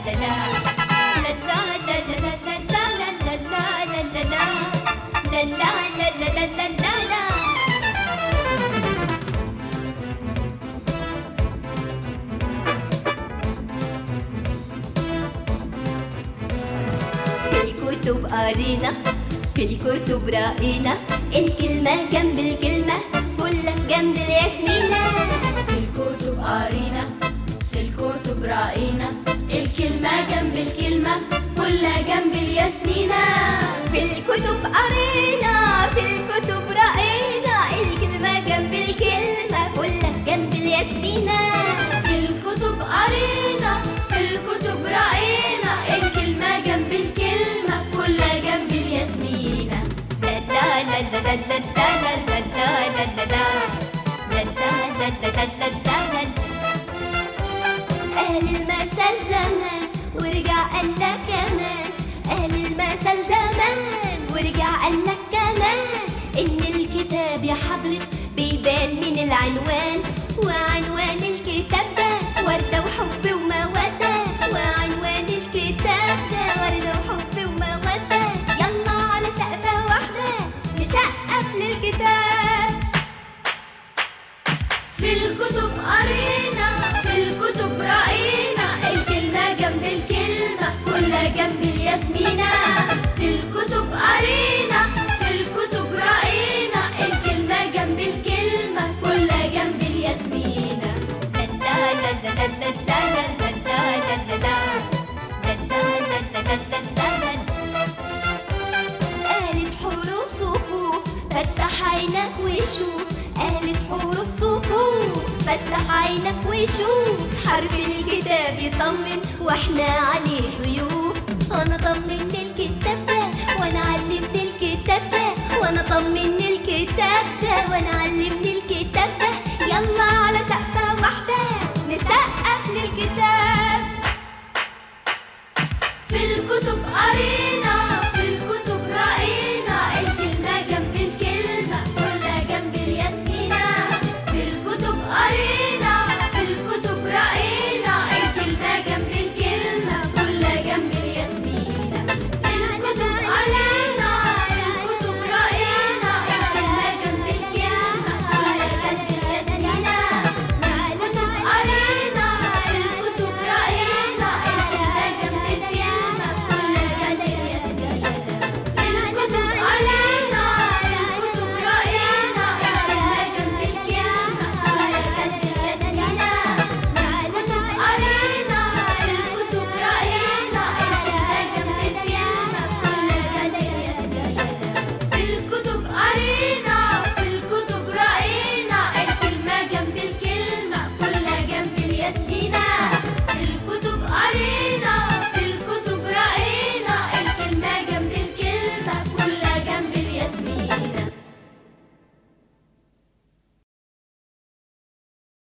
في الكتب قرينا في الكتب رأينا الكلمة جنب الكلمة فلة جنب الياسمينة في الكتب قرينا في الكتب رأينا الكلمة جنب الكلمة فلة جنب الياسمينة في الكتب قرينا في الكتب رأينا الكلمة جنب الكلمة فلة جنب الياسمينة في الكتب قرينا في الكتب رأينا الكلمة جنب الكلمة فلة جنب الياسمينة لا لا لا لا لا لا لا لا لا لا لا لا لا لا لا لا لا لا قال المثل زمان ورجع قال لك كمان قال المثل زمان ورجع قال لك كمان إن الكتاب يا حضرة بيبان من العنوان وعنوان الكتاب ده وردة وحب ومودة وعنوان الكتاب ده وردة وحب ومودة يلا على سقفة واحدة نسقف للكتاب في الكتب قرينا في الكتب رأينا الكلمة جنب الكلمة فلة جنب الياسمينة في الكتب قرينا في الكتب رأينا الكلمة جنب الكلمة فلة جنب الياسمينة لا لا لا لا لا لا لا لا لا لا لا لا لا لا لا لا قالت حروف صفوف فتح عينك وشوف قالت حروف صفوف فتح عينك وشوف حرف الكتاب يطمن واحنا عليه ضيوف انا طمن الكتاب ده وانا علمت الكتاب ده وانا طمن الكتاب ده